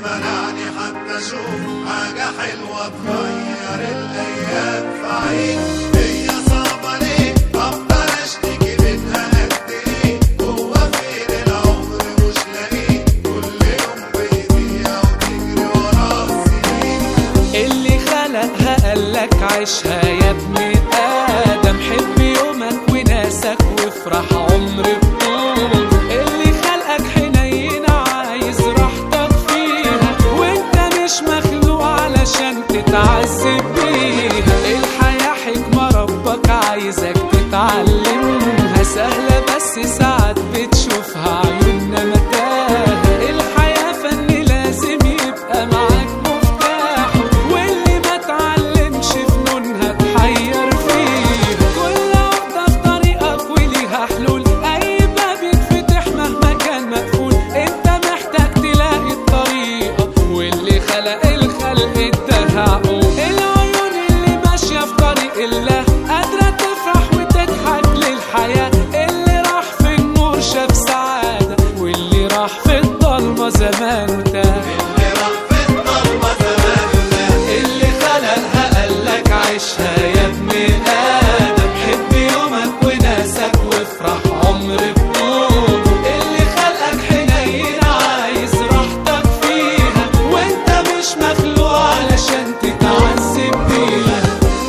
منعني حتى اشوف حاجة حلوة تغير الايام فعيش هي صعبة ليه افضل اشتكي منها قد ايه هو فين العمر مش لاقيه كل يوم بيضيع وتجري وراه السنين اللي خلقها قالك عيشها يا ابن آدم حب يومك وناسك وافرح عمر بطول اللي خلقك حنين عايز راحتك فيها وانت مش مخلوق علشان تتعذب بيها الحياة حكمة ربك عايزك تتعلمها سهلة بس ساعات بتشوفها عيوننا متاهة الحياة فن لازم يبقى معاك مفتاح واللي ما تعلمش فنونها تحير فيها كل واحدة في طريقك وليها حلول أي باب يتفتح مهما كان مقفول أنت محتاج تلاقي الطريقة واللي خلق الخلق اداها عقول العيون اللي ماشية في طريق الله قادرة تفرح وتضحك للحياة اللي راح في النور شاف سعادة واللي راح في الضلمة زمان تاه اللي راح في الضلمة زمان ده اللي خلقها قالك عيشها يا ابن آدم حب يومك وناسك وافرح عمر بطول اللي خلقك حنين عايز راحتك فيها وانت مش مخلوق علشان تتعذب بيها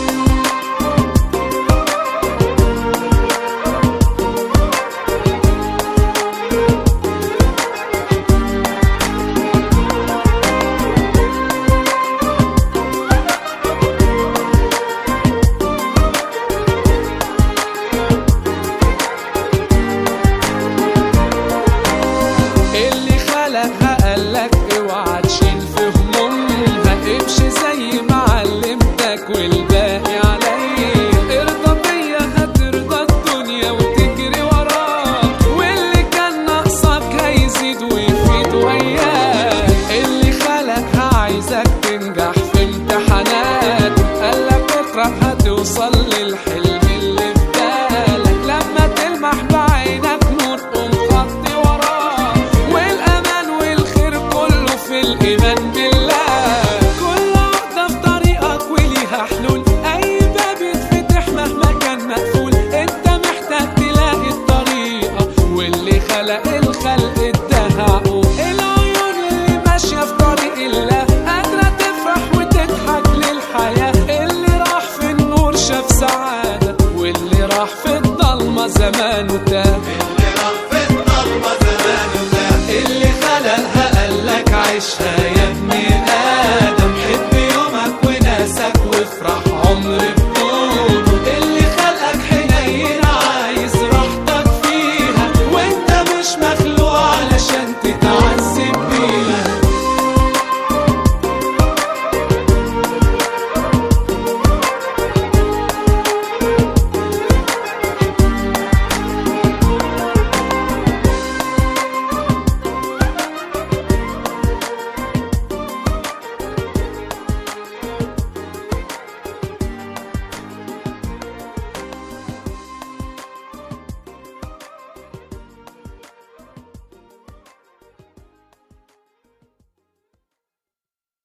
اللي خلقها قالك اوعى تشيل في همومها امشي زي ما علمتك والباقي عليا ارضى بيا هترضى الدنيا وتجري وراك واللي كان ناقصك هيزيد ويفيد وياك اللي خلقها عايزك تنجح في امتحانات قالك اقرا هتوصل للحلم اللي في بالك لما تلمح بعينك نور قوم خطي وراه والامان والخير كله في الايمان بالله كل واحده في طريقك وليها حلول اي باب يتفتح مهما كان مقفول انت محتاج تلاقي الطريقه واللي خلق الخلق اداها عقول العيون اللي ماشيه في طريق الله قادره تفرح وتضحك للحياه اللي راح في النور شاف سعاده واللي راح في الضلمه زمان تاه